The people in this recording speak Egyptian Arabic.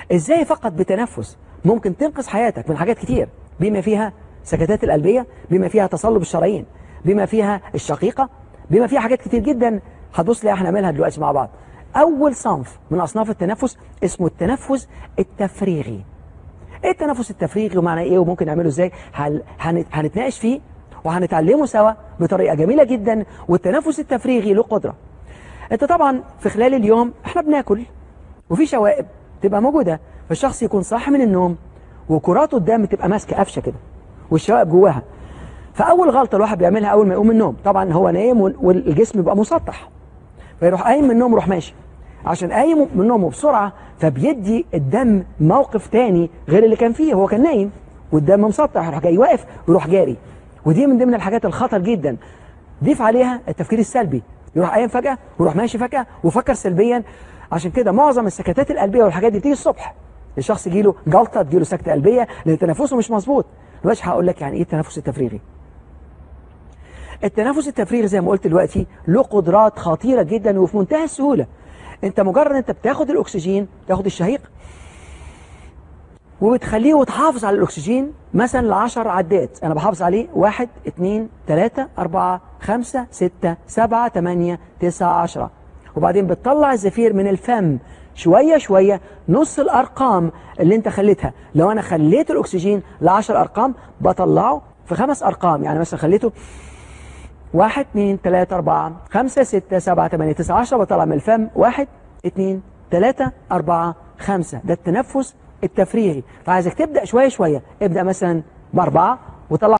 ازاي فقط بتنفس ممكن تنقذ حياتك من حاجات كتير بما فيها سكتات القلبية بما فيها تصلب الشرايين بما فيها الشقيقة بما فيها حاجات كتير جدا هتبص لي احنا نعملها دلوقتي مع بعض اول صنف من اصناف التنفس اسمه التنفس التفريغي ايه التنفس التفريغي ومعنى ايه وممكن نعمله ازاي هل- هن- هنتناقش فيه وهنتعلمه سوا بطريقة جميلة جدا والتنفس التفريغي له قدرة انت طبعا في خلال اليوم احنا بناكل وفي شوائب تبقى موجودة فالشخص يكون صاحي من النوم وكرات الدم تبقى ماسكة قفشة كده والشوائب جواها فأول غلطة الواحد بيعملها أول ما يقوم من النوم طبعا هو نايم وال- والجسم يبقى مسطح فيروح قايم من النوم ويروح ماشي عشان قايم من نومه بسرعة فبيدي الدم موقف تاني غير اللي كان فيه هو كان نايم والدم مسطح يروح جاي واقف ويروح جاري ودي من ضمن الحاجات الخطر جدا ضيف عليها التفكير السلبي يروح قايم فجأة ويروح ماشي فجأة وفكر سلبيا عشان كده معظم السكتات القلبية والحاجات دي بتيجي الصبح الشخص يجيله جلطة تجيله سكتة قلبية لأن تنفسه مش مظبوط دلوقتي هقول لك يعني ايه التنفس التفريغي التنفس التفريغي زي ما قلت دلوقتي له قدرات خطيرة جدا وفي منتهى السهولة انت مجرد انت بتاخد الاكسجين تاخد الشهيق وبتخليه وتحافظ على الاكسجين مثلا لعشر عدات انا بحافظ عليه واحد اتنين تلاتة اربعة خمسة ستة سبعة تمانية تسعة عشرة وبعدين بتطلع الزفير من الفم شوية شوية نص الارقام اللي انت خليتها لو انا خليت الاكسجين لعشر ارقام بطلعه في خمس ارقام يعني مثلا خليته واحد اتنين تلاتة أربعة خمسة ستة سبعة تمانية تسعة عشرة بطلع من الفم واحد اتنين تلاتة أربعة خمسة ده التنفس التفريغي فعايزك تبدأ شوية شوية ابدأ مثلا بأربعة وطلع